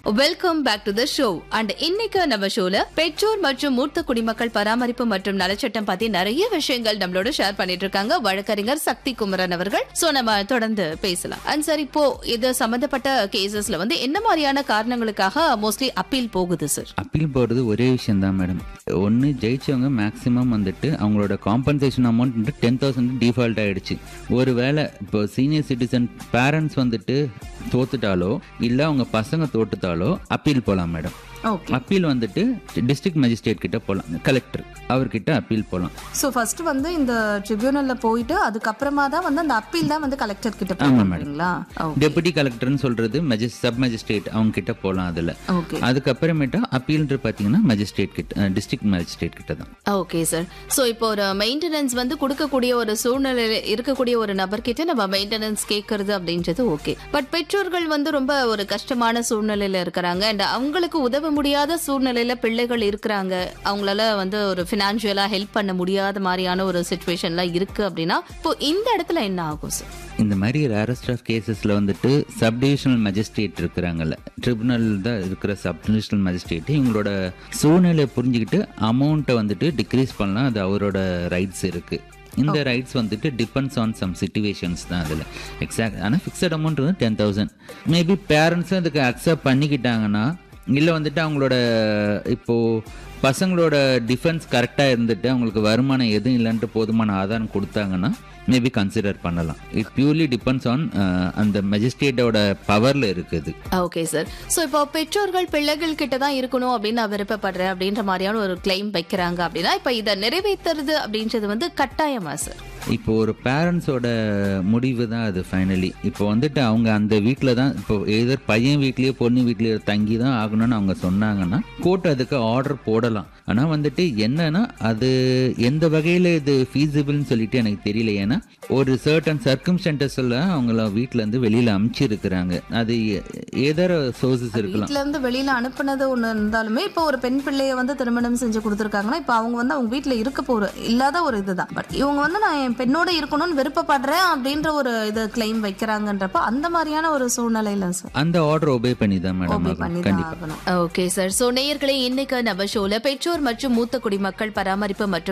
Welcome back to the show and இன்னைக்கு நம்ம ஷோல பெற்றோர் மற்றும் மூத்த குடிமக்கள் பராமரிப்பு மற்றும் நலச்சட்டம் பத்தி நிறைய விஷயங்கள் நம்மளோட ஷேர் பண்ணிட்டு இருக்காங்க வழக்கறிஞர் சக்தி குமரன் அவர்கள் சோ நம்ம தொடர்ந்து பேசலாம் அண்ட் சார் இப்போ இது சம்பந்தப்பட்ட கேசஸ்ல வந்து என்ன மாதிரியான காரணங்களுக்காக மோஸ்ட்லி அப்பீல் போகுது சார் அப்பீல் போடுறது ஒரே விஷயம் தான் மேடம் ஒன்று ஜெயிச்சவங்க மேக்ஸிமம் வந்துட்டு அவங்களோட காம்பன்சேஷன் அமௌண்ட் வந்து டென் தௌசண்ட் டிஃபால்ட் ஆயிடுச்சு ஒரு வேளை இப்போ சீனியர் சிட்டிசன் பேரண்ட்ஸ் வந்துட்டு தோத்துட்டாலோ இல்லை அவங்க பசங்க தோத்துட்டாலோ அப்பீல் போகலாம் மேடம் ஓகே அப்பீல் வந்துட்டு டிஸ்ட்ரிக்ட் மேஜிஸ்ட்ரேட் கிட்ட போகலாம் கலெக்டர் அவர்கிட்ட அப்பீல் போகலாம் ஸோ ஃபர்ஸ்ட் வந்து இந்த ட்ரிபியூனல்ல போயிட்டு அதுக்கப்புறமா தான் வந்து அந்த அப்பீல் தான் வந்து கலெக்டர் கிட்ட ஆமா, madam. போறீங்களா டெபுட்டி கலெக்டர்னு சொல்றது மெஜிஸ் சப் மேஜிஸ்ட்ரேட் அவங்க கிட்ட போகலாம் அதில் ஓகே அதுக்கப்புறமேட்டா அப்பீல்ன்ற பார்த்தீங்கன்னா மேஜிஸ்ட்ரேட் கிட்ட டிஸ்ட்ரிக்ட் மேஜிஸ்ட்ரேட் கிட்ட தான் ஓகே சார் ஸோ இப்போ ஒரு மெயின்டெனன்ஸ் வந்து கொடுக்கக்கூடிய ஒரு சூழ்நிலையில இருக்கக்கூடிய ஒரு நபர்கிட்ட நம்ம மெயின்டெனன்ஸ் கேட்கறது அப்படின்றது ஓகே பட் பெற்றோர்கள் வந்து ரொம்ப ஒரு கஷ்டமான சூழ்நிலையில இருக்கிறாங்க அண்ட் அவங்களுக்கு உதவ முடியாத சூழ்நிலையில பிள்ளைகள் இருக்கிறாங்க அவங்களால வந்து ஒரு ஃபினான்ஷியலா ஹெல்ப் பண்ண முடியாத மாதிரியான ஒரு சுச்சுவேஷன்லாம் இருக்கு அப்படின்னா இப்போ இந்த இடத்துல என்ன ஆகும் சார் இந்த மாதிரி ரேரஸ்ட் ஆஃப் கேசஸில் வந்துட்டு சப்டிவிஷனல் மேஜிஸ்ட்ரேட் இருக்கிறாங்கல்ல ட்ரிபுனல் தான் இருக்கிற சப்டிவிஷனல் மேஜிஸ்ட்ரேட் இவங்களோட சூழ்நிலையை புரிஞ்சுக்கிட்டு அமௌண்ட்டை வந்துட்டு டிக்ரீஸ் பண்ணலாம் அது அவரோட ரைட்ஸ் இருக்குது இந்த ரைட்ஸ் வந்துட்டு டிபெண்ட்ஸ் ஆன் சம் சுச்சுவேஷன்ஸ் தான் அதில் எக்ஸாக்ட் ஆனால் ஃபிக்ஸட் அமௌண்ட் வந்து டென் தௌசண்ட் மேபி பேரண்ட்ஸும் இதுக்கு அக்செப்ட் பண்ணிக்கிட்டாங்கன்னா இல்லை வந்துட்டு அவங்களோட இப்போது பசங்களோட டிஃபென்ஸ் கரெக்டாக இருந்துட்டு அவங்களுக்கு வருமானம் எதுவும் இல்லைன்ட்டு போதுமான ஆதாரம் கொடுத்தாங்கன்னா மேபி கன்சிடர் பண்ணலாம் இட் பியூர்லி டிபெண்ட்ஸ் ஆன் அந்த மெஜிஸ்ட்ரேட்டோட பவரில் இருக்குது ஓகே சார் ஸோ இப்போ பெற்றோர்கள் பிள்ளைகள் கிட்ட தான் இருக்கணும் அப்படின்னு நான் விருப்பப்படுறேன் அப்படின்ற மாதிரியான ஒரு கிளைம் வைக்கிறாங்க அப்படின்னா இப்போ இதை நிறைவேற்றுறது அப்படின்றது வந்து கட்டாயமா சார் இப்போ ஒரு பேரண்ட்ஸோட முடிவு தான் அது ஃபைனலி இப்போ வந்துட்டு அவங்க அந்த வீட்டில் தான் இப்போ எதர் பையன் வீட்லேயோ பொண்ணு வீட்லேயோ தங்கி தான் ஆகணும்னு அவங்க சொன்னாங்கன்னா கோர்ட் அதுக்கு ஆர்டர் போடலாம் ஆனால் வந்துட்டு என்னன்னா அது எந்த வகையில் இது ஃபீஸிபிள்னு சொல்லிட்டு எனக்கு தெரியல ஏன்னா ஒரு சர்டன் சர்க்கம்ஸ்டன்டஸில் அவங்கள வீட்டிலேருந்து வெளியில் அமுச்சிருக்கிறாங்க அது ஏதர் சோர்சஸ் இருக்கலாம் வீட்ல இருந்து வெளியில அனுப்புனது ஒண்ணு இருந்தாலுமே இப்போ ஒரு பெண் பிள்ளைய வந்து திருமணம் செஞ்சு கொடுத்துருக்காங்கன்னா இப்போ அவங்க வந்து அவங்க வீட்ல இருக்க போற இல்லாத ஒரு இதுதான் பட் இவங்க வந்து நான் என் பெண்ணோட இருக்கணும்னு விருப்பப்படுறேன் அப்படின்ற ஒரு இது கிளைம் வைக்கிறாங்கன்றப்ப அந்த மாதிரியான ஒரு சூழ்நிலையில சார் அந்த ஆர்டர் ஒபே பண்ணி தான் மேடம் ஓபே ஆகும் பண்ணி தான் கண்டிப்பாக ஆகணும் ஓகே சார் ஸோ நேயர்களே இன்னைக்கு நம்ம ஷோல பெற்றோர் மற்றும் மூத்த குடிமக்கள் பராமரிப்பு மற்றும்